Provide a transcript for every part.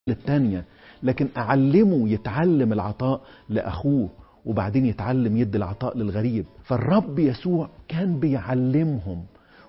للتانية لكن أعلمه يتعلم العطاء لأخوه وبعدين يتعلم يدي العطاء للغريب فالرب يسوع كان بيعلمهم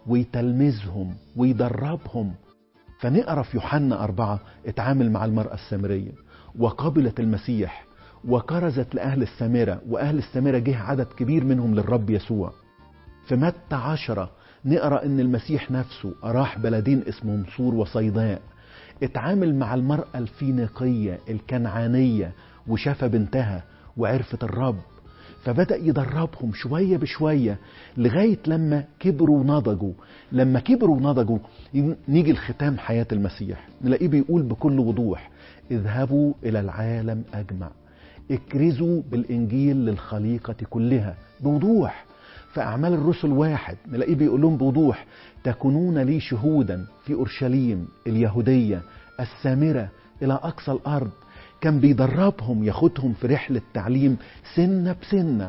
ويتلمذهم ويدربهم فنقرا في يوحنا أربعة اتعامل مع المرأة السامرية وقبلت المسيح وكرزت لأهل السامرة وأهل السامرة جه عدد كبير منهم للرب يسوع في متى عشرة نقرا ان المسيح نفسه راح بلدين اسمهم صور وصيداء اتعامل مع المرأة الفينيقية الكنعانية وشاف بنتها وعرفت الرب فبدأ يدربهم شوية بشوية لغاية لما كبروا ونضجوا لما كبروا ونضجوا نيجي لختام حياة المسيح نلاقيه بيقول بكل وضوح اذهبوا إلى العالم أجمع اكرزوا بالإنجيل للخليقة كلها بوضوح في أعمال الرسل واحد نلاقيه بيقول لهم بوضوح تكونون لي شهودا في أورشليم اليهودية السامرة إلى أقصى الأرض كان بيدربهم ياخدهم في رحلة تعليم سنة بسنة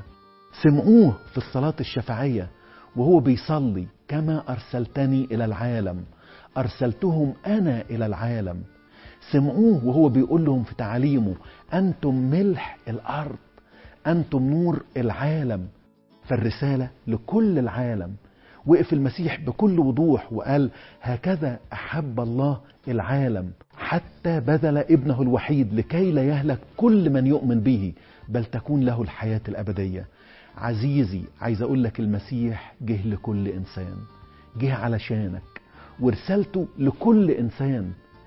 سمعوه في الصلاة الشفعية وهو بيصلي كما أرسلتني إلى العالم أرسلتهم أنا إلى العالم سمعوه وهو بيقول لهم في تعاليمه أنتم ملح الأرض أنتم نور العالم فالرسالة لكل العالم وقف المسيح بكل وضوح وقال هكذا أحب الله العالم حتى بذل ابنه الوحيد لكي لا يهلك كل من يؤمن به بل تكون له الحياة الأبدية عزيزي عايز أقول لك المسيح جه لكل إنسان جه علشانك ورسالته لكل إنسان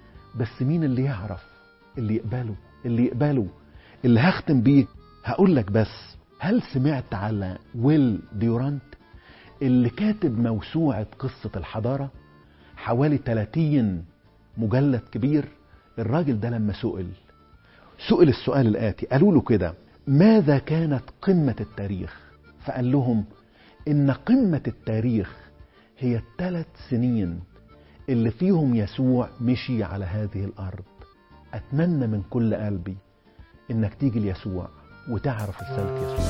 بس مين اللي يعرف اللي يقبله اللي يقبله اللي هختم بيه هقول لك بس هل سمعت على ويل ديورانت اللي كاتب موسوعة قصة الحضارة حوالي 30 مجلد كبير الراجل ده لما سئل سئل السؤال الآتي قالوا له كده ماذا كانت قمة التاريخ فقال لهم إن قمة التاريخ هي الثلاث سنين اللي فيهم يسوع مشي على هذه الأرض أتمنى من كل قلبي إنك تيجي ليسوع وتعرف رسالة يسوع